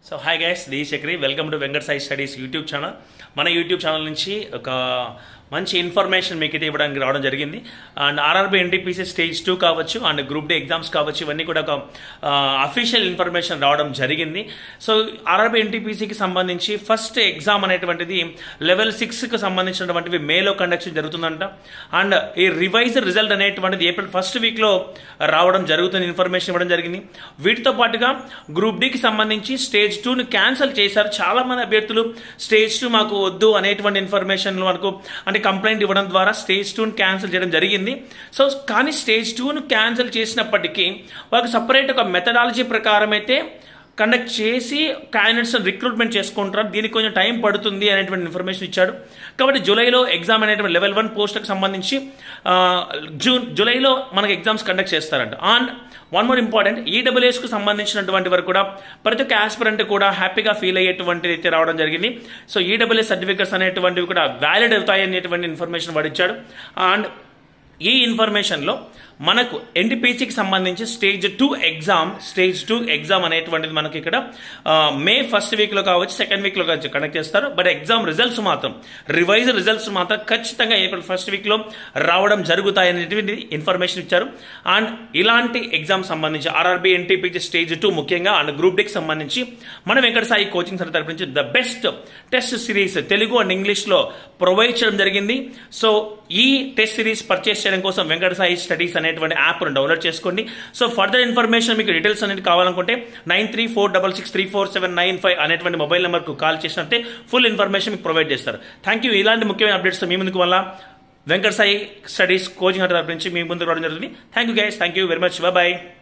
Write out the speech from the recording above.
so hi guys the Chakri welcome to Venkat Sai studies YouTube channel మన YouTube channel నుంచి ఒక మంచి ఇన్ఫర్మేషన్ మీకు అయితే ఇవ్వడానికి రావడం జరిగింది and RRB NTPC stage two కావచ్చు అండ్ గ్రూప్ డి ఎగ్జామ్స్ కావచ్చు ఇవన్నీ కూడా ఒక అఫీషియల్ ఇన్ఫర్మేషన్ రావడం జరిగింది సో ఆర్ఆర్బీ ఎన్టీపీసీకి సంబంధించి ఫస్ట్ ఎగ్జామ్ అనేటువంటిది లెవెల్ సిక్స్కి సంబంధించినటువంటివి మేలో కండక్ట్ జరుగుతుందంట అండ్ ఈ రివైజ్ రిజల్ట్ అనేటువంటిది ఏప్రిల్ ఫస్ట్ వీక్లో రావడం జరుగుతుంది ఇన్ఫర్మేషన్ ఇవ్వడం జరిగింది వీటితో పాటుగా గ్రూప్ డికి సంబంధించి స్టేజ్ టూని క్యాన్సిల్ చేశారు చాలా మంది అభ్యర్థులు స్టేజ్ టూ మాకు వద్దు అనేటువంటి ఇన్ఫర్మేషన్ మనకు అంటే కంప్లైంట్ ఇవ్వడం ద్వారా స్టేజ్ టూని క్యాన్సిల్ చేయడం జరిగింది సో కానీ స్టేజ్ టూను క్యాన్సిల్ చేసినప్పటికీ వాళ్ళకి సపరేట్ ఒక మెథడాలజీ ప్రకారం అయితే కండక్ట్ చేసి క్యాండిడేట్స్ రిక్రూట్మెంట్ చేసుకుంటారు దీనికి కొంచెం టైం పడుతుంది అనేటువంటి ఇన్ఫర్మేషన్ ఇచ్చాడు కాబట్టి జూలైలో ఎగ్జామ్ అనేటువంటి లెవెల్ వన్ పోస్ట్కి సంబంధించి ఆ, జూన్ జూలైలో మనకి ఎగ్జామ్స్ కండక్ట్ చేస్తారంట అండ్ వన్ మోర్ ఇంపార్టెంట్ ఈడబ్ల్యూఎస్కు సంబంధించినటువంటి వరకు కూడా ప్రతి ఒక్క ఆస్పిరెంట్ కూడా హ్యాపీగా ఫీల్ అయ్యేటువంటిది అయితే రావడం జరిగింది సో ఈడబ్ల్యూఎస్ సర్టిఫికెట్స్ అనేటువంటివి కూడా వ్యాలిడ్ అవుతాయి అనేటువంటి ఇన్ఫర్మేషన్ వాడు ఇచ్చాడు అండ్ ఈ ఇన్ఫర్మేషన్లో మనకు ఎన్టీపీసీకి సంబంధించి stage two exam stage two exam అనేటువంటిది మనకి ఇక్కడ ఆ, మే ఫస్ట్ వీక్లో కావచ్చు సెకండ్ వీక్లో కావచ్చు కండక్ట్ చేస్తారు బట్ ఎగ్జామ్ రిజల్ట్స్ మాత్రం రివైజ్ రిజల్ట్స్ మాత్రం ఖచ్చితంగా ఏప్రిల్ ఫస్ట్ వీక్లో రావడం జరుగుతాయి అనేటువంటి ఇన్ఫర్మేషన్ ఇచ్చారు అండ్ ఇలాంటి ఎగ్జామ్ సంబంధించి ఆర్ఆర్బీ ఎన్టీపీసీ స్టేజ్ టూ ముఖ్యంగా అండ్ గ్రూప్ డికి సంబంధించి మన వెంకట సాయి కోచింగ్ సెంటర్ తరపు నుంచి the best test series Telugu and ఇంగ్లీష్లో ప్రొవైడ్ చేయడం జరిగింది సో ఈ టెస్ట్ సిరీస్ పర్చేస్ చేయడం కోసం వెంకట సాయి స్టడీస్ అనేటువంటి యాప్ను డౌన్లోడ్ చేసుకోండి సో ఫర్దర్ ఇన్ఫర్మేషన్ మీకు డీటెయిల్స్ అనేది కావాలనుకుంటే nine three four double six three four seven nine five అనేటువంటి మొబైల్ నెంబర్కు కాల్ చేసినట్టే ఫుల్ ఇన్ఫర్మేషన్ మీకు ప్రొవైడ్ చేస్తారు థ్యాంక్ యూ ఇలాంటి ముఖ్యమైన అప్డేట్స్ మీ ముందుకు వల్ల వెంకట సాయి స్టడీస్ కోచింగ్ తరపు నుంచి మీ ముందుకు రావడం జరుగుతుంది thank you guys thank you very much bye